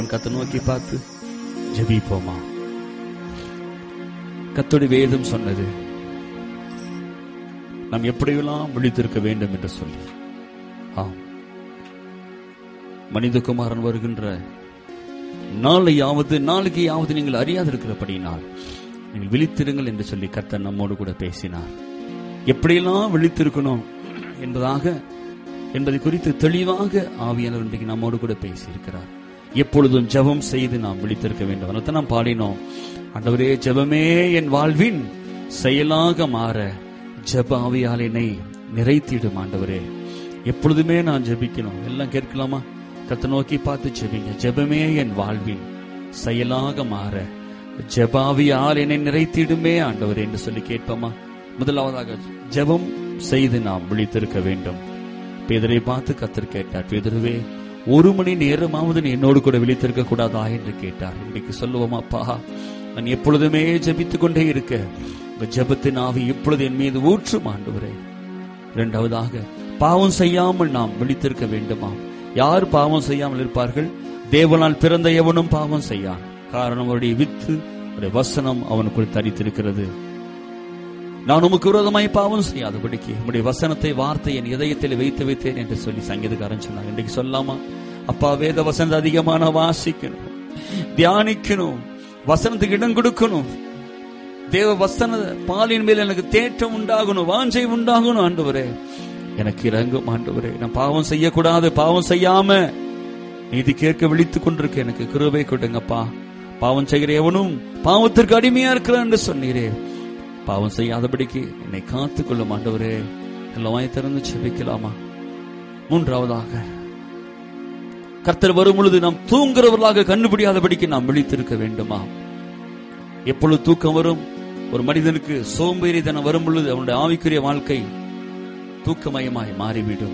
கத்தை நோக்கி பார்த்து ஜெபிப்போமா கத்தோடி வேதம் சொன்னது நாம் எப்படியெல்லாம் விழித்திருக்க வேண்டும் என்று சொல்லி ஆம் மனிதகுமாரன் வருகின்ற நாளையாவது நாளைக்கையாவது நீங்கள் அறியாதிருக்கிறபடியினால் நீங்கள் விழித்திருங்கள் என்று சொல்லி கர்த்தர் நம்மோடு கூட பேசினார் எப்படியெல்லாம் விழித்திருக்கணும் என்பதாக என்பதை குறித்து தெளிவாக ஆவியானவர் இன்றைக்கு நம்மோடு கூட பேசியிருக்கிறார் எப்பொழுதும் ஜெபம் செய்து நாம் விழித்திருக்க வேண்டும் அதனால நாம் பாடினோம் ஆண்டவரே ஜெபமே என் வாழ்வின் செயலாக மாற ஜெப ஆவியாலினை நிறைத்திடும் ஆண்டவரே எப்பொழுதுமே நான் ஜெபிக்கணும் எல்லாம் கேட்கலாமா கத்த நோக்கி பார்த்து ஜெபிங்க ஜெபமே என் வாழ்வின் செயலாக மாற ஜெபாவியால் என்னை நிறைத்திடுமே ஆண்டவர் என்று சொல்லி கேட்போமா முதலாவதாக ஜெபம் செய்து நாம் விழித்திருக்க வேண்டும் பேதரை பார்த்து கத்தர் கேட்டார் பேதருவே ஒரு மணி நேரமாவது நீ என்னோடு கூட விழித்திருக்க கூடாதா என்று கேட்டார் இன்றைக்கு சொல்லுவோமா அப்பா நான் எப்பொழுதுமே ஜெபித்துக் கொண்டே இருக்க உங்க ஜெபத்தின் ஆவி இப்பொழுது என் மீது ஊற்றும் ஆண்டவரே இரண்டாவதாக பாவம் செய்யாமல் நாம் விழித்திருக்க வேண்டுமா யார் பாவம் செய்யாமல் இருப்பார்கள் தேவனால் பிறந்த எவனும் பாவம் செய்யான் காரணம் அவருடைய வித்து அவருடைய வசனம் அவனுக்குள் தரித்திருக்கிறது நான் உமக்கு விரோதமாய் பாவம் செய்யாதபடிக்கு உம்முடைய வசனத்தை வார்த்தை என் இதயத்தில் வைத்து வைத்தேன் என்று சொல்லி சங்கீதக்காரன் சொன்னாங்க இன்றைக்கு சொல்லாமா அப்பா வேத வசனத்தை அதிகமான வாசிக்கணும் தியானிக்கணும் வசனத்துக்கு இடம் கொடுக்கணும் தேவ வசன பாலின் மேல் எனக்கு தேற்றம் உண்டாகணும் வாஞ்சை உண்டாகணும் ஆண்டவரே எனக்கு இறங்கும் ஆண்டவரே நான் பாவம் செய்யக்கூடாது பாவம் செய்யாம நீதி கேட்க விழித்துக் கொண்டிருக்க எனக்கு கிருபை கொடுங்கப்பா பாவம் செய்கிற எவனும் பாவத்திற்கு அடிமையா இருக்கிறான் என்று சொன்னீரே பாவம் செய்யாதபடிக்கு என்னை காத்துக் கொள்ளும் ஆண்டவரே எல்லாம் வாய் திறந்து செபிக்கலாமா மூன்றாவதாக கர்த்தர் வரும் பொழுது நாம் தூங்குறவர்களாக கண்டுபிடியாதபடிக்கு நாம் விழித்திருக்க வேண்டுமா எப்பொழுது தூக்கம் வரும் ஒரு மனிதனுக்கு சோம்பேறித்தனம் வரும் பொழுது அவனுடைய ஆவிக்குரிய வாழ்க்கை தூக்கமயமாய் மாறிவிடும்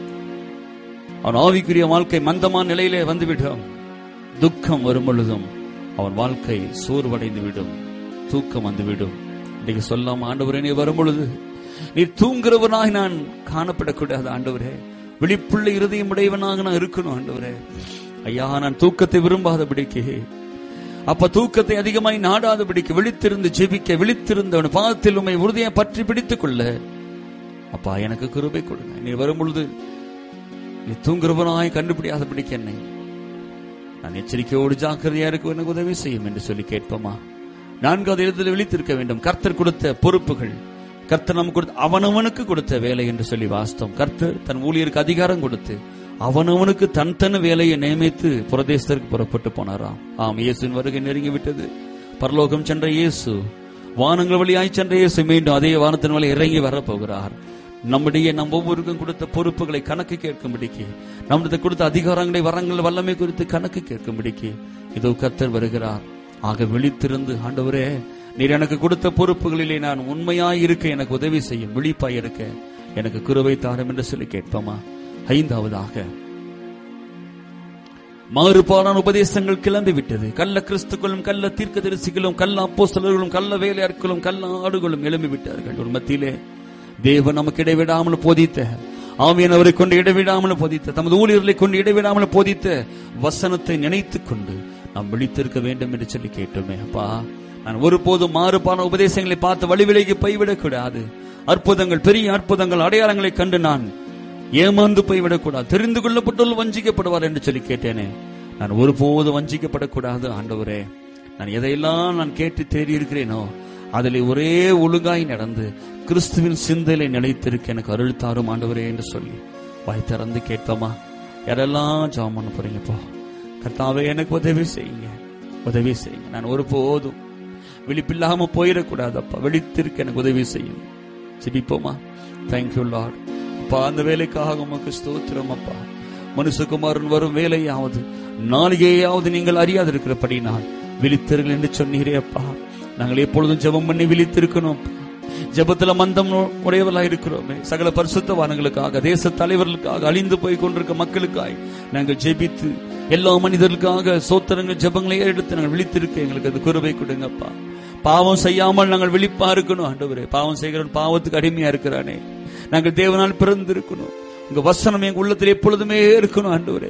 அவன் ஆவிக்குரிய வாழ்க்கை மந்தமான நிலையிலே வந்துவிடும் துக்கம் வரும் பொழுதும் அவன் வாழ்க்கை சோர்வடைந்து விடும் தூக்கம் வந்துவிடும் இன்னைக்கு சொல்லாம ஆண்டவரே நீ வரும் பொழுது நீ தூங்குறவனாய் நான் காணப்படக்கூடாது ஆண்டவரே விழிப்புள்ள இருதயம் உடையவனாக நான் இருக்கணும் ஆண்டவரே ஐயா நான் தூக்கத்தை விரும்பாதபடிக்கு அப்ப தூக்கத்தை அதிகமாய் நாடாதபடிக்கு விழித்திருந்து ஜெபிக்க விழித்திருந்து அவன் பாதத்தில் உண்மை உறுதியை பற்றி பிடித்துக் கொள்ள அப்பா எனக்கு கிருபை கொடுங்க நீ வரும் பொழுது நீ தூங்குறவனாய் கண்டுபிடியாதபடிக்கு என்னை நான் எச்சரிக்கையோடு ஜாக்கிரதையா இருக்க எனக்கு உதவி செய்யும் என்று சொல்லி கேட்போமா நான்காவது இடத்தில் விழித்திருக்க வேண்டும் கர்த்தர் கொடுத்த பொறுப்புகள் கர்த்தர் நமக்கு கொடுத்த அவனவனுக்கு கொடுத்த வேலை என்று சொல்லி வாஸ்தவம் கர்த்தர் தன் ஊழியருக்கு அதிகாரம் கொடுத்து அவனவனுக்கு தன் தன் வேலையை நியமித்து புரதேசத்திற்கு புறப்பட்டு போனாராம் ஆம் இயேசுவின் வருகை நெருங்கி விட்டது பரலோகம் சென்ற இயேசு வானங்கள் வழியாய் சென்ற இயேசு மீண்டும் அதே வானத்தின் வழி இறங்கி வரப்போகிறார் நம்முடைய நம் ஒவ்வொருக்கும் கொடுத்த பொறுப்புகளை கணக்கு கேட்கும்படிக்கு நம்முடைய கொடுத்த அதிகாரங்களை வரங்கள் வல்லமை குறித்து கணக்கு கேட்கும்படிக்கு இதோ கர்த்தர் வருகிறார் ஆக விழித்திருந்து ஆண்டவரே நீர் எனக்கு கொடுத்த பொறுப்புகளிலே நான் உண்மையாய் இருக்க எனக்கு உதவி செய்யும் விழிப்பாய் இருக்க எனக்கு குருவை தாரும் என்று சொல்லி கேட்போமா ஐந்தாவதாக மாறுபாடான உபதேசங்கள் கிளம்பி விட்டது கள்ள கிறிஸ்துக்களும் கள்ள தீர்க்க தரிசிகளும் கள்ள அப்போஸ்தலர்களும் கள்ள வேலையாட்களும் கள்ள ஆடுகளும் எழும்பி விட்டார்கள் ஒரு மத்தியிலே தேவன் நமக்கு இடைவிடாமல் போதித்த ஆவியன் அவரை கொண்டு இடைவிடாமல் போதித்த தமது ஊழியர்களை கொண்டு இடைவிடாமல் போதித்த வசனத்தை நினைத்துக் கொண்டு நாம் விழித்திருக்க வேண்டும் என்று சொல்லி கேட்டோமே அப்பா நான் ஒருபோதும் மாறுபான உபதேசங்களை பார்த்து வழிவிலைக்கு போய்விடக் கூடாது அற்புதங்கள் பெரிய அற்புதங்கள் அடையாளங்களை கண்டு நான் ஏமாந்து போய்விடக்கூடாது தெரிந்து கொள்ளப்பட்டுள்ள வஞ்சிக்கப்படுவார் என்று சொல்லி கேட்டேனே நான் ஒருபோதும் வஞ்சிக்கப்படக்கூடாது ஆண்டவரே நான் எதையெல்லாம் நான் கேட்டு தேடி இருக்கிறேனோ அதில் ஒரே ஒழுங்காய் நடந்து கிறிஸ்துவின் சிந்தையில நிலைத்திருக்க எனக்கு அருள் தாரும் ஆண்டவரே என்று சொல்லி வாய் திறந்து கேட்போமா யாரெல்லாம் ஜாம் பண்ண போறீங்கப்பா கர்த்தாவே எனக்கு உதவி செய்யுங்க உதவி செய்யுங்க நான் ஒருபோதும் விழிப்பில்லாம போயிடக்கூடாது அப்பா விழித்திருக்க எனக்கு உதவி செய்யும் சிரிப்போமா தேங்க்யூ லார்ட் அப்பா அந்த வேலைக்காக உமக்கு ஸ்தோத்திரம் அப்பா மனுஷகுமாரன் வரும் வேலையாவது நாளிகையாவது நீங்கள் அறியாதிருக்கிறபடி நான் விழித்தர்கள் என்று சொன்னீரே அப்பா நாங்கள் எப்பொழுதும் ஜெபம் பண்ணி விழித்திருக்கணும் ஜெபத்துல மந்தம் உடையவர்களா இருக்கிறோமே சகல பரிசுத்தவான்களுக்காக தேச தலைவர்களுக்காக அழிந்து போய் கொண்டிருக்க மக்களுக்காய் நாங்கள் ஜெபித்து எல்லா மனிதர்களுக்காக சோத்திரங்கள் ஜெபங்களை எடுத்து நாங்கள் விழித்திருக்க எங்களுக்கு அது குருவை கொடுங்கப்பா பாவம் செய்யாமல் நாங்கள் விழிப்பா இருக்கணும் ஆண்டவரே பாவம் செய்கிறவன் பாவத்துக்கு அடிமையா இருக்கிறானே நாங்கள் தேவனால் பிறந்து இருக்கணும் உங்க வசனம் எங்க உள்ளத்தில் எப்பொழுதுமே இருக்கணும் ஆண்டவரே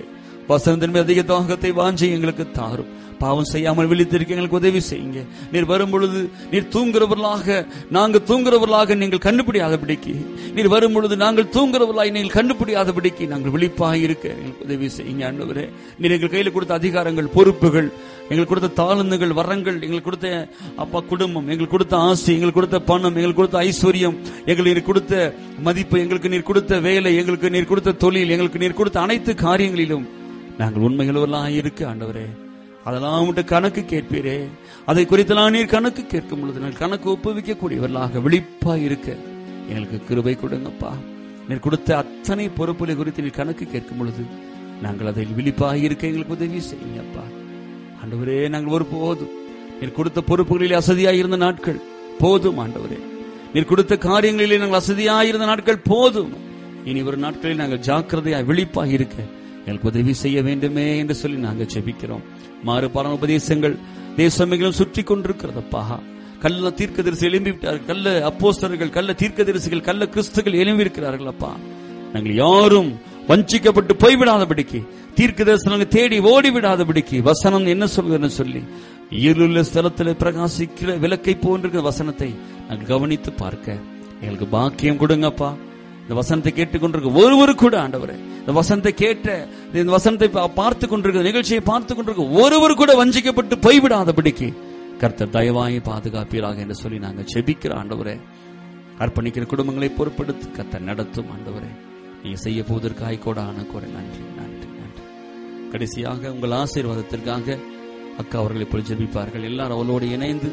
வசனத்தின் மீது அதிக தாகத்தை வாஞ்சி எங்களுக்கு தாரும் பாவம் செய்யாமல் விழித்திருக்க எங்களுக்கு உதவி செய்யுங்க நீர் வரும் பொழுது நீர் தூங்குறவர்களாக நாங்கள் தூங்குறவர்களாக நீங்கள் கண்டுபிடியாத பிடிக்கி நீர் வரும் பொழுது நாங்கள் தூங்குறவர்களாக நீங்கள் கண்டுபிடியாத பிடிக்கி நாங்கள் விழிப்பாக இருக்க எங்களுக்கு உதவி செய்யுங்க ஆண்டவரே நீர் எங்கள் கையில் கொடுத்த அதிகாரங்கள் பொறுப்புகள் எங்களுக்கு கொடுத்த தாழ்ந்துகள் வரங்கள் எங்களுக்கு கொடுத்த அப்பா குடும்பம் எங்களுக்கு கொடுத்த ஆசை எங்களுக்கு கொடுத்த பணம் எங்களுக்கு கொடுத்த ஐஸ்வர்யம் எங்களுக்கு நீர் கொடுத்த மதிப்பு எங்களுக்கு நீர் கொடுத்த வேலை எங்களுக்கு நீர் கொடுத்த தொழில் எங்களுக்கு நீர் கொடுத்த அனைத்து காரியங்களிலும் நாங்கள் உண்மைகளெல்லாம் இருக்க ஆண்டவரே அதெல்லாம் உங்கள்கிட்ட கணக்கு கேட்பீரே அதை குறித்தெல்லாம் நீர் கணக்கு கேட்கும் பொழுது நாங்கள் கணக்கு ஒப்புவிக்க கூடியவர்களாக விழிப்பா இருக்க எங்களுக்கு கிருபை கொடுங்கப்பா நீர் கொடுத்த அத்தனை பொறுப்புகளை குறித்து நீர் கணக்கு கேட்கும் பொழுது நாங்கள் அதில் விழிப்பாக இருக்க எங்களுக்கு உதவி செய்யுங்கப்பா ஆண்டவரே நாங்கள் ஒரு போதும் நீர் கொடுத்த பொறுப்புகளிலே அசதியாக இருந்த நாட்கள் போதும் ஆண்டவரே நீர் கொடுத்த காரியங்களிலே நாங்கள் அசதியாக இருந்த நாட்கள் போதும் இனி ஒரு நாட்களில் நாங்கள் ஜாக்கிரதையாக விழிப்பாக இருக்க எங்களுக்கு உதவி செய்ய வேண்டுமே என்று சொல்லி நாங்கள் ஜெபிக்கிறோம் மாறுபாடான உபதேசங்கள் தேசமைகளும் சுற்றி கொண்டிருக்கிறதப்பா கள்ள தீர்க்கதரிசி எழும்பி விட்டார்கள் கள்ள அப்போஸ்தலர்கள் கள்ள தீர்க்கதரிசிகள் கள்ள கிறிஸ்துகள் எழும்பி இருக்கிறார்கள் அப்பா நாங்கள் யாரும் வஞ்சிக்கப்பட்டு போய்விடாதபடிக்கு தீர்க்க தரிசனங்கள் தேடி ஓடி விடாதபடிக்கு வசனம் என்ன சொல்கிறன்னு சொல்லி இருளுள்ள ஸ்தலத்தில் பிரகாசிக்கிற விளக்கை போன்றிருக்கிற வசனத்தை நாங்கள் கவனித்து பார்க்க எங்களுக்கு பாக்கியம் கொடுங்கப்பா இந்த வசனத்தை கேட்டுக்கொண்டிருக்க ஒருவரு கூட ஆண்டவரே இந்த வசனத்தை கேட்ட இந்த வசனத்தை பா- பார்த்து கொண்டிருக்க நிகழ்ச்சியை பார்த்து கொண்டிருக்க ஒருவர் கூட வஞ்சிக்கப்பட்டு போய்விடாதபடிக்கு கர்த்தர் தயவாய் பாதுகாப்பீராக என்று சொல்லி நாங்கள் செபிக்கிற ஆண்டவரே அர்ப்பணிக்கிற குடும்பங்களை பொறுப்படுத்தி கர்த்தர் நடத்தும் ஆண்டவரே நீங்க செய்ய போவதற்காக கூட ஆன கூட நன்றி நன்றி நன்றி கடைசியாக உங்கள் ஆசீர்வாதத்திற்காக அக்கா அவர்கள் இப்பொழுது ஜெபிப்பார்கள் எல்லாரும் அவளோடு இணைந்து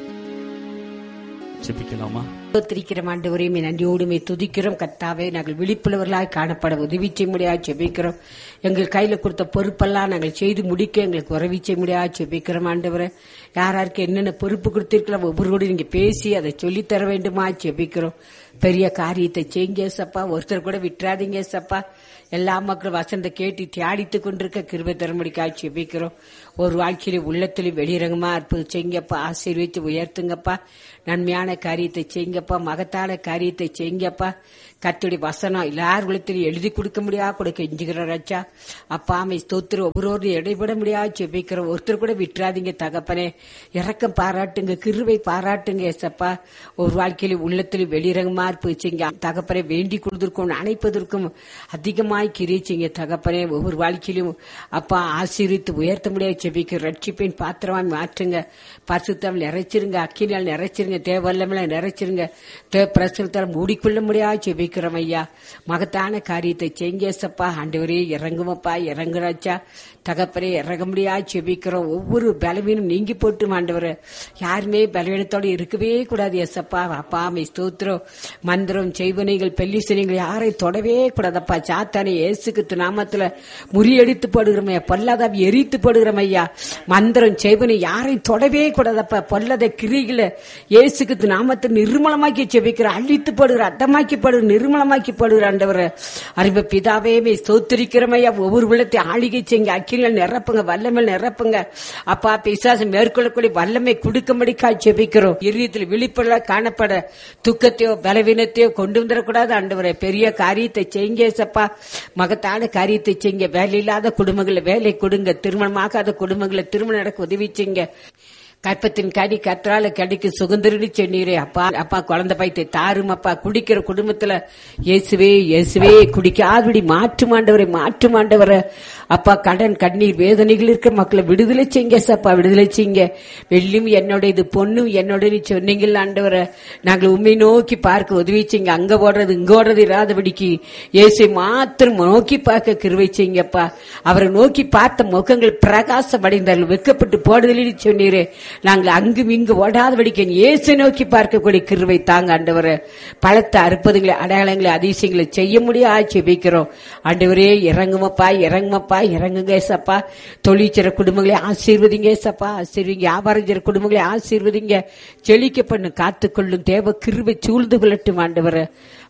ஜெபிக்கலாமா ஸ்தோத்திரிக்கிறோம் ஆண்டவரையும் நன்றியோடுமே துதிக்கிறோம் கர்த்தாவே நாங்கள் விழிப்புள்ளவர்களாய் காணப்பட உதவி செய்ய முடியாது செபிக்கிறோம் எங்கள் கையில கொடுத்த பொறுப்பெல்லாம் நாங்கள் செய்து முடிக்க எங்களுக்கு உதவி செய்ய முடியாது செபிக்கிறோம் ஆண்டவரை யார் யாருக்கு என்னென்ன பொறுப்பு கொடுத்திருக்கலாம் ஒவ்வொருவரோடு நீங்க பேசி அதை சொல்லித் தர வேண்டுமா செபிக்கிறோம் பெரிய காரியத்தை செய்யுங்க சப்பா ஒருத்தர் கூட விட்டுறாதீங்க சப்பா எல்லா மக்களும் வசந்த கேட்டு தியாடித்துக் கொண்டிருக்க கிருபை தரும்படிக்காக செபிக்கிறோம் ஒரு வாழ்க்கையில உள்ளத்திலே வெளிரங்கமா அற்புதம் செய்யுங்கப்பா ஆசீர்வதித்து உயர்த்துங்கப்பா நன்மையான காரியத்தை செய்யுங்கப்பா மகத்தான காரியத்தை செய்யுங்கப்பா கத்துடைய வசனம் எல்லார் உள்ளத்திலும் எழுதி கொடுக்க முடியா கூட கெஞ்சுகிற ராஜா அப்பா அமை ஸ்தோத்திர ஒவ்வொரு இடைபட முடியாது செபிக்கிற ஒருத்தர் கூட விட்டுறாதீங்க தகப்பனே இறக்கம் பாராட்டுங்க கிருவை பாராட்டுங்க ஏசப்பா ஒரு வாழ்க்கையில உள்ளத்திலும் வெளிரங்கமா இருப்பிச்சிங்க தகப்பனை வேண்டி கொடுத்திருக்கும் அணைப்பதற்கும் அதிகமாய் கிரிச்சிங்க தகப்பனே ஒவ்வொரு வாழ்க்கையிலும் அப்பா ஆசீர்வித்து உயர்த்த முடியாது செபிக்க ரட்சிப்பின் பாத்திரமாய் மாற்றுங்க பரிசுத்தம் நிறைச்சிருங்க அக்கினால் நிறைச்சிருங்க தேவல்லமில நிறைச்சிருங்க தேவ பிரசுத்தால் மூடிக்கொள்ள முடியாது செபிக்கிறோம் ஐயா மகத்தான காரியத்தை செங்கேசப்பா ஆண்டவரே இறங்குமப்பா இறங்குறாச்சா தகப்பரே இறங்க முடியாது செபிக்கிறோம் ஒவ்வொரு பலவீனம் நீங்கி போட்டும் ஆண்டவர் யாருமே பலவீனத்தோடு இருக்கவே கூடாது எசப்பா அப்பா மை ஸ்தோத்திரம் மந்திரம் செய்வனைகள் பெல்லிசனைகள் யாரையும் தொடவே கூடாதப்பா சாத்தானே இயேசுக்கு நாமத்துல முறியடித்து போடுகிறோம் பொல்லாதாவி எரித்து போடுகிறோம் ஐயா மந்திரம் செய்வனை யாரையும் தொடவே கூடாதப்பா பொல்லத கிரிகள இயேசுக்கு நாமத்தை நிர்மலமாக்கி செபிக்கிற அழித்து போடுகிற அத்தமாக்கி போடுகிற நிர்மலமாக்கி போடுகிற ஆண்டவர் அறிவு பிதாவே மே ஸ்தோத்திரிக்கிறோம் ஐயா ஒவ்வொரு உள்ளத்தை ஆளிகை செய்யுங்க அக்கிரிகள் நிரப்புங்க வல்லமல் நிரப்புங்க அப்பா பிசாசம் மேற்கொள்ளக்கூடிய வல்லமை கொடுக்கும்படிக்கா ஜெபிக்கிறோம் இறுதியத்தில் விழிப்புள்ள காணப்பட துக்கத்தையோ பலவீனத்தையோ கொண்டு வந்துடக்கூடாது ஆண்டவரே பெரிய காரியத்தை செய்யுங்க சப்பா மகத்தான காரியத்தை செய்யுங்க வேலை இல்லாத குடும்பங்களை வேலை கொடுங்க திருமணமாகாத குடும்பங்களை திருமணம் நடக்க உதவி செய்யுங்க கற்பத்தின் கனி கற்றால கடிக்கு சுதந்திரடி சொன்னீரே அப்பா அப்பா குழந்தை பைத்தை தாரும் அப்பா குடிக்கிற குடும்பத்துல இயேசுவே இயேசுவே குடிக்காதபடி மாற்று மாண்டவரை மாற்று மாண்டவரை அப்பா கடன் கண்ணீர் வேதனைகள் இருக்க மக்களை விடுதலை செய்யுங்க சப்பா விடுதலை செய்யுங்க வெள்ளியும் என்னோட இது பொண்ணும் என்னோட நீ சொன்னீங்கல்ல ஆண்டவரை நாங்கள் உண்மை நோக்கி பார்க்க உதவி செய்யுங்க அங்க ஓடுறது இங்க ஓடுறது இராதபடிக்கு இயேசை மாத்திரம் நோக்கி பார்க்க கிருவை செய்யுங்கப்பா அவரை நோக்கி பார்த்த முகங்கள் பிரகாசமடைந்தார்கள் வெக்கப்பட்டு போடுதலில் சொன்னீரே நாங்கள் அங்கும் இங்கு ஓடாதபடிக்கு இயேசை நோக்கி பார்க்கக்கூடிய கிருவை தாங்க ஆண்டவரை பலத்த அற்புதங்களை அடையாளங்களை அதிசயங்களை செய்ய முடியாது செபிக்கிறோம் ஆண்டவரே இறங்குமப்பா இறங்குமப்பா இறங்குங்க ஏசப்பா தொழிற்சிற குடும்பங்களை ஆசீர்வதிங்க ஏசப்பா ஆசீர்வதிங்க வியாபாரம் செய்கிற குடும்பங்களை ஆசீர்வதிங்க செழிக்க பண்ணு காத்துக்கொள்ளும் தேவ கிருவை சூழ்ந்து கொள்ளட்டும் ஆண்டவரை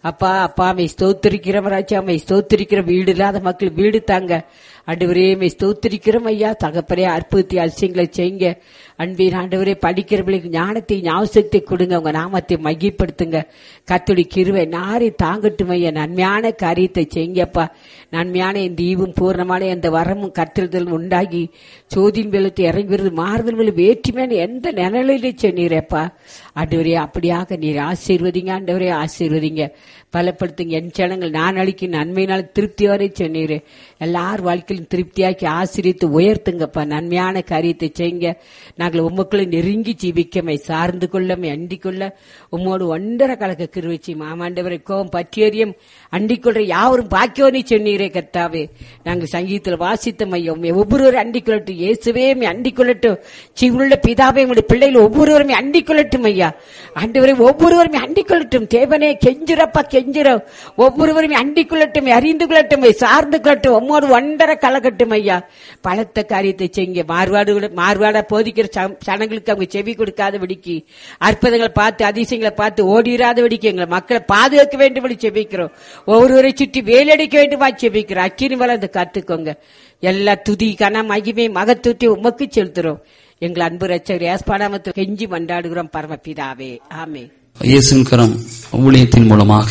அப்பா அப்பா மை ஸ்தோத்திரிக்கிறோம் ராஜா மை ஸ்தோத்திரிக்கிற வீடு இல்லாத மக்கள் வீடு தாங்க ஆண்டவரே மை ஸ்தோத்திரிக்கிறோம் ஐயா தகப்பரே அற்புதத்தை அதிசயங்களை செய்யுங்க அன்பின் ஆண்டவரே படிக்கிறவர்களுக்கு ஞானத்தை ஞாபகத்தை கொடுங்க உங்க நாமத்தை மையப்படுத்துங்க கத்துடி கிருவை நாரை தாங்கட்டும் ஐயா நன்மையான காரியத்தை செய்யுங்கப்பா நன்மையான இந்த ஈவும் பூர்ணமான இந்த வரமும் கற்றுதல் உண்டாகி சோதின் வெள்ளத்தை இறங்கி வருது மாறுதல் வெள்ளம் வேற்றுமையான எந்த நிழலிலே சொன்னீரப்பா ஆண்டவரே அப்படியாக நீர் ஆசீர்வதிங்க ஆண்டவரே ஆசீர்வதிங்க பலப்படுத்துங்க என் ஜனங்கள் நான் அளிக்கும் நன்மையினால் திருப்தி வரை சொன்னீர் எல்லார் வாழ்க்கையிலும் திருப்தியாக்கி ஆசிரியத்து உயர்த்துங்கப்பா நன்மையான காரியத்தை செய்யுங்க நாங்கள் உமக்குள்ள நெருங்கி ஜீவிக்கமை சார்ந்து கொள்ளமை அண்டிக் கொள்ள உம்மோடு ஒன்றரை கலக்க கிருவச்சி மாமாண்டவரை கோபம் பற்றியறியும் அண்டிக் கொள்ற யாவரும் பாக்கியோனி சொன்னீரே கர்த்தாவே நாங்கள் சங்கீதத்தில் வாசித்த மையம் ஒவ்வொருவரும் அண்டிக் கொள்ளட்டும் இயேசுவே அண்டிக் கொள்ளட்டும் சிவுள்ள பிதாவே உங்களுடைய பிள்ளைகள் ஒவ்வொருவருமே அண்டிக் கொள்ளட்டும் ஐயா ஆண்டவரை ஒவ்வொருவருமே அண்டிக் கொள்ளட்டும் தேவனே கெஞ்சிரப்பா கெஞ்சிரம் ஒவ்வொருவருமே அண்டிக் கொள்ளட்டும் அறிந்து கொள்ளட்டும் சார்ந்து கொள்ளட்டும் உம்மோடு ஒன்றரை கலக்கட்டும் ஐயா பலத்த காரியத்தை செய்யுங்க மார்வாடு மார்வாடா போதிக்கிற ச- சனங்களுக்கு அவங்க செவி கொடுக்காத வெடிக்கு அற்புதங்களை பார்த்து அதிசயங்களை பார்த்து ஓடிராத வெடிக்கு எங்களை மக்களை பாதுகாக்க வேண்டும் செபிக்கிறோம் ஒவ்வொருவரை சுற்றி வேலடிக்க வேண்டுமா செபிக்கிறோம் அக்கினி வளர்ந்து காத்துக்கோங்க எல்லா துதி கன மகிமை மகத்துவத்தை உமக்கு செலுத்துறோம் எங்கள் அன்பு ரச்சகர் ஏஸ்பாடாமத்தில் கெஞ்சி மண்டாடுகிறோம் பரமபிதாவே ஆமே இயேசுவின் கரம் ஊழியத்தின் மூலமாக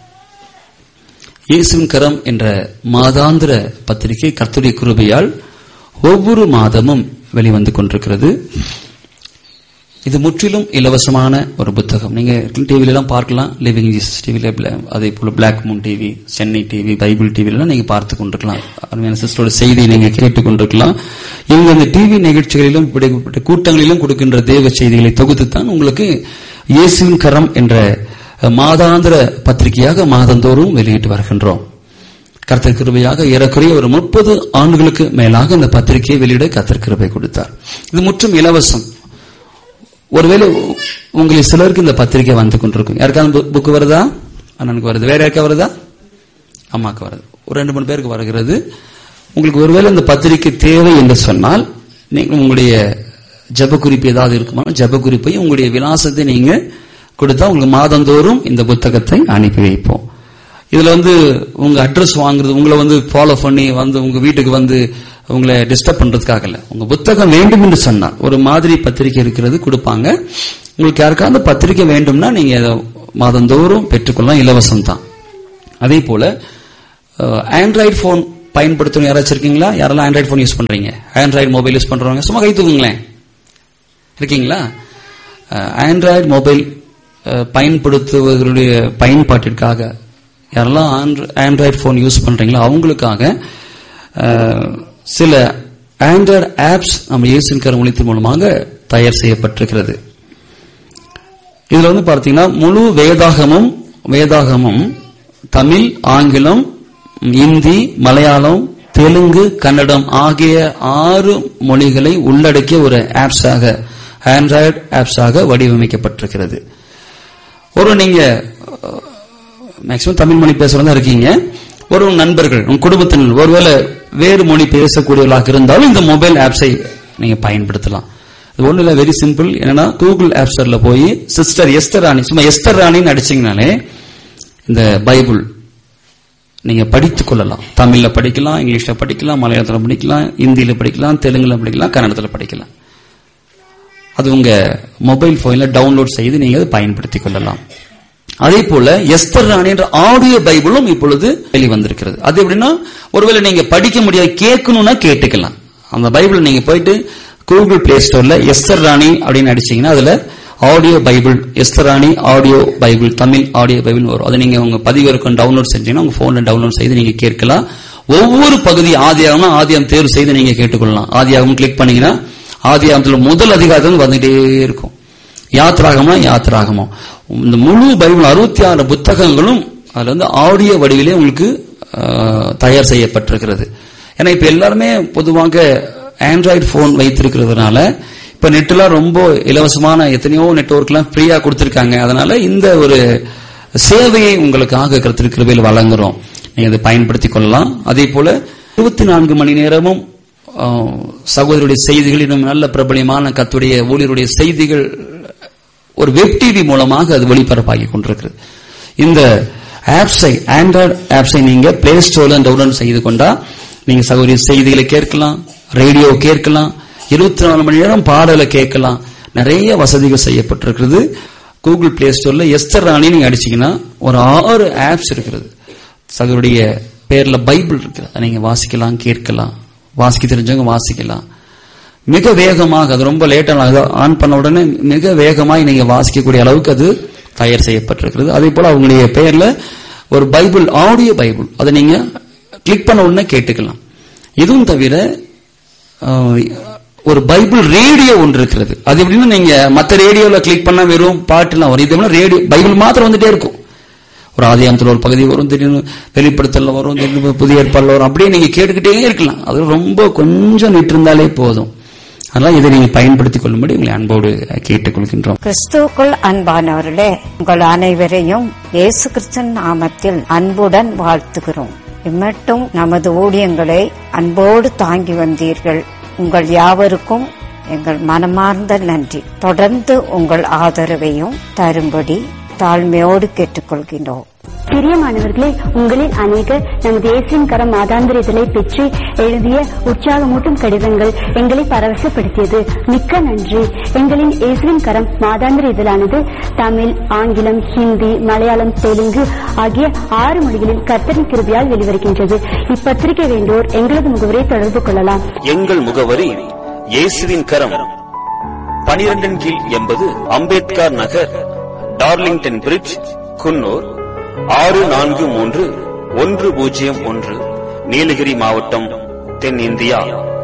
இயேசுவின் கரம் என்ற மாதாந்திர பத்திரிகை கர்த்தருடைய கிருபையால் ஒவ்வொரு மாதமும் வெளிவந்து கொண்டிருக்கிறது இது முற்றிலும் இலவசமான ஒரு புத்தகம் நீங்க டிவில எல்லாம் பார்க்கலாம் லிவிங் ஜீசஸ் டிவில அதே போல black moon TV Chennai TV bible டிவில எல்லாம் நீங்க பார்த்து கொண்டிருக்கலாம் அருமையான சிஸ்டரோட செய்தியை நீங்க கேட்டுக் கொண்டிருக்கலாம் இவங்க அந்த டிவி நிகழ்ச்சிகளிலும் இப்படிப்பட்ட கூட்டங்களிலும் கொடுக்கின்ற தேவ செய்திகளை தொகுத்துத்தான் உங்களுக்கு இயேசுவின் கரம் என்ற மாதாந்திர பத்திரிகையாக மாதந்தோறும் வெளியிட்டு வருகின்றோம் கர்த்தர் கிருபையாக ஏறக்குறைய ஒரு முப்பது ஆண்டுகளுக்கு மேலாக இந்த பத்திரிகையை வெளியிட கர்த்தர் கிருபை கொடுத்தார் இது முற்றும் இலவசம் ஒருவேளை உ- உங்களில் சிலருக்கு இந்த பத்திரிகை வந்து கொண்டிருக்கும் யாருக்காவது புக் வருதா அண்ணனுக்கு வருது வேற யாருக்கா வருதா அம்மாக்கு வருது ஒரு ரெண்டு மூணு பேருக்கு வருகிறது உங்களுக்கு ஒருவேளை இந்த பத்திரிகை தேவை என்று சொன்னால் நீங்கள் உங்களுடைய ஜெப குறிப்பு ஏதாவது இருக்குமா ஜெப குறிப்பையும் உங்களுடைய விலாசத்தை நீங்க கொடுத்தா உங்களுக்கு மாதந்தோறும் இந்த புத்தகத்தை அனுப்பி வைப்போம் இதுல வந்து உங்க அட்ரஸ் வாங்குறது உங்களை வந்து ஃபாலோ பண்ணி வந்து உங்க வீட்டுக்கு வந்து உங்களை டிஸ்டர்ப் பண்றதுக்காக இல்ல உங்க புத்தகம் வேண்டும் என்று சொன்னால் ஒரு மாதிரி பத்திரிகை இருக்கிறது கொடுப்பாங்க உங்களுக்கு யாருக்காவது பத்திரிகை வேண்டும்னா நீங்க அதை மாதந்தோறும் பெற்றுக்கொள்ளலாம் இலவசம் தான் அதே போல ஆண்ட்ராய்டு போன் பயன்படுத்தணும் யாராச்சும் இருக்கீங்களா யாரெல்லாம் ஆண்ட்ராய்டு போன் யூஸ் பண்றீங்க ஆண்ட்ராய்டு மொபைல் யூஸ் பண்றவங்க சும்மா கை தூக்குங்களேன் இருக்கீங்களா ஆண்ட்ராய்டு மொபைல் பயன்படுத்துவர்களுடைய பயன்பாட்டிற்காக யாரெல்லாம் ஆண்ட்ராய்டு போன் யூஸ் பண்றீங்களோ அவங்களுக்காக அஹ், சில ஆண்ட்ராய்டு ஆப்ஸ் நம்ம இயேசுவின் கரம் ஒளித்தின் மூலமாக தயார் செய்யப்பட்டிருக்கிறது இதுல வந்து பார்த்தீங்கன்னா முழு வேதாகமும் வேதாகமும் தமிழ் ஆங்கிலம் இந்தி மலையாளம் தெலுங்கு கன்னடம் ஆகிய ஆறு மொழிகளை உள்ளடக்கிய ஒரு ஆப்ஸாக ஆண்ட்ராய்டு ஆப்ஸாக வடிவமைக்கப்பட்டிருக்கிறது ஒரு நீங்க மேக்சிமம் தமிழ் மொழி பேசுறதா இருக்கீங்க ஒரு உங்க நண்பர்கள் உங்க குடும்பத்தினர் ஒருவேளை வேறு மொழி பேசக்கூடியவர்களாக இருந்தாலும் இந்த மொபைல் ஆப்ஸை நீங்க பயன்படுத்தலாம் இது ஒண்ணு இல்ல வெரி சிம்பிள் என்னன்னா கூகுள் ஆப் ஸ்டோர்ல போய் சிஸ்டர் எஸ்தர் ராணி சும்மா எஸ்தர் ராணின்னு அடிச்சீங்கனாலே இந்த பைபிள் நீங்க படித்துக் கொள்ளலாம் தமிழ்ல படிக்கலாம் இங்கிலீஷ்ல படிக்கலாம் மலையாளத்துல படிக்கலாம் இந்தியில படிக்கலாம் தெலுங்குல படிக்கலாம் கன்னடத்துல படிக்கலாம் அது உங்க மொபைல் போன்ல டவுன்லோட் செய்து நீங்க அதை பயன்படுத்திக் கொள்ளலாம் அதே போல எஸ்தர் ராணி என்ற ஆடியோ பைபிளும் இப்பொழுது வெளிவந்திருக்கிறது அது எப்படின்னா ஒருவேளை நீங்க படிக்க முடியாது கேட்கணும்னா கேட்டுக்கலாம் அந்த பைபிள் நீங்க போயிட்டு கூகுள் பிளே ஸ்டோர்ல எஸ்தர் ராணி அப்படின்னு அடிச்சீங்கன்னா அதுல audio bible Esther Rani audio bible Tamil audio bible வரும் அதை நீங்க உங்க பதிவிறக்கம் டவுன்லோட் செஞ்சீங்கன்னா உங்க போன்ல டவுன்லோட் செய்து நீங்க கேட்கலாம் ஒவ்வொரு பகுதி ஆதியாகம்னா ஆதியாகம் தேர்வு செய்து நீங்க கேட்டுக்கொள்ளலாம் ஆதியாகம் கிளிக் பண்ணீங்கன்னா ஆதியாகத்துல முதல் அதிகாரம் வந்துட்டே இருக்கும் யாத்ராகமா யாத்ராகமோ இந்த முழு பைபிள் அறுபத்தி ஆறு புத்தகங்களும் அதுல வந்து ஆடியோ வடிவிலே உங்களுக்கு ஆஹ், தயார் செய்யப்பட்டிருக்கிறது ஏன்னா இப்ப எல்லாருமே பொதுவாக ஆண்ட்ராய்டு போன் வைத்திருக்கிறதுனால இப்ப நெட்லாம் ரொம்ப இலவசமான எத்தனையோ நெட்வொர்க்லாம் ஃப்ரீயா கொடுத்திருக்காங்க அதனால இந்த ஒரு சேவையை உங்களுக்காக கருத்து கிருபையில் வழங்குறோம் நீங்க அதை பயன்படுத்திக் கொள்ளலாம் அதே போல இருபத்தி நான்கு மணி நேரமும் ஆஹ், சகோதரருடைய செய்திகள் இன்னும் நல்ல பிரபலியமான கத்துடைய ஊழியருடைய செய்திகள் ஒரு வெப் டிவி மூலமாக அது ஒளிபரப்பாகி கொண்டிருக்கிறது இந்த ஆப்ஸை ஆண்ட்ராய்டு ஆப்ஸை நீங்க பிளே ஸ்டோர்ல டவுன்லோட் செய்து கொண்டா நீங்க சகோதரி செய்திகளை கேட்கலாம் ரேடியோ கேட்கலாம் இருபத்தி நாலு மணி நேரம் பாடலை கேட்கலாம் நிறைய வசதிகள் செய்யப்பட்டிருக்கிறது கூகுள் பிளே ஸ்டோர்ல எஸ்தர் ராணி நீங்க அடிச்சீங்கன்னா ஒரு ஆறு ஆப்ஸ் இருக்கிறது சகோதரிய பேர்ல பைபிள் இருக்குது அதை நீங்க வாசிக்கலாம் கேட்கலாம் வாசிக்க தெரிஞ்சவங்க வாசிக்கலாம் மிக வேகமாக அது ரொம்ப லேட்டாக ஆன் பண்ண உடனே மிக வேகமாக நீங்க வாசிக்கக்கூடிய அளவுக்கு அது தயார் செய்யப்பட்டிருக்கிறது அதே போல அவங்களுடைய பெயர்ல ஒரு பைபிள் ஆடியோ பைபிள் அதை நீங்க கிளிக் பண்ண உடனே கேட்டுக்கலாம் இதுவும் தவிர அஹ், ஒரு பைபிள் ரேடியோ ஒன்று இருக்கிறது அது எப்படின்னா நீங்க மத்த ரேடியோல கிளிக் பண்ணா வெறும் பாட்டுலாம் வரும் இது ரேடியோ பைபிள் மாத்திரம் வந்துட்டே இருக்கும் ஒரு ஆதியாமத்தில் ஒரு பகுதி வரும் திடீர்னு வெளிப்படுத்தல வரும் திடீர்னு புதிய ஏற்பாடுல வரும் அப்படியே நீங்க கேட்டுக்கிட்டே இருக்கலாம் அது ரொம்ப கொஞ்சம் நிட்டு இருந்தாலே போதும் அதனால இதை நீங்க பயன்படுத்திக் கொள்ளும்படி உங்களை அன்போடு கேட்டுக்கொள்கின்றோம் கிறிஸ்துவுக்குள் அன்பானவர்களே உங்கள் அனைவரையும் இயேசு கிறிஸ்தன் நாமத்தில் அன்புடன் வாழ்த்துகிறோம் இம்மட்டும் நமது ஊழியங்களை அன்போடு தாங்கி வந்தீர்கள் உங்கள் யாவருக்கும் எங்கள் மனமார்ந்த நன்றி தொடர்ந்து உங்கள் ஆதரவையும் தரும்படி தாழ்மையோடு கேட்டுக்கொள்கின்றோம் பிரியமானவர்களே உங்களில் அநேகர் நமது இயேசுவின் கரம் மாதாந்திர இதழை பெற்று எழுதிய உற்சாகமூட்டும் கடிதங்கள் எங்களை பரவசப்படுத்தியது மிக்க நன்றி எங்களின் இயேசுவின் கரம் மாதாந்திர இதழானது தமிழ் ஆங்கிலம் ஹிந்தி மலையாளம் தெலுங்கு ஆகிய ஆறு மொழிகளில் கர்த்தரின் கிருபியால் வெளிவருகின்றது இப்பத்திரிகை வேண்டோர் எங்களது முகவரை தொடர்பு கொள்ளலாம் எங்கள் முகவரி இயேசுவின் கரம் பனிரெண்டின் கீழ் எண்பது அம்பேத்கர் நகர் டார்லிங்டன் பிரிட்ஜ் குன்னூர் ஆறு நான்கு மூன்று ஒன்று பூஜ்ஜியம் ஒன்று நீலகிரி மாவட்டம் தென்னிந்தியா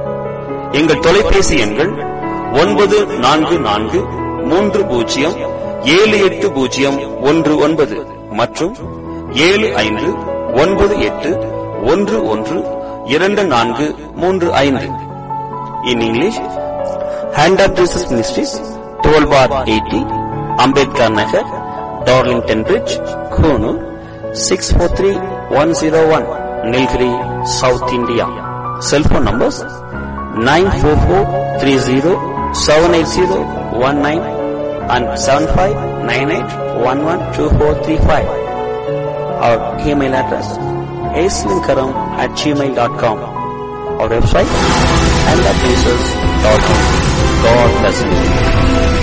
எங்கள் தொலைபேசி எண்கள் ஒன்பது நான்கு நான்கு மூன்று பூஜ்ஜியம் ஏழு எட்டு பூஜ்ஜியம் ஒன்று ஒன்பது மற்றும் ஏழு ஐந்து ஒன்பது எட்டு ஒன்று ஒன்று இரண்டு நான்கு மூன்று ஐந்து in English hand of Jesus ministries twelve bar eighty Ambedkar Nagar Darlington bridge Coonoor six four three one zero one Nilgiri south India cellphone numbers nine four four three zero seven eight zero one nine and seven five nine eight one one two four three five அவர் email address ஏஸ்லிங்கரம் at gmail dot com our website and the places.com. God bless you.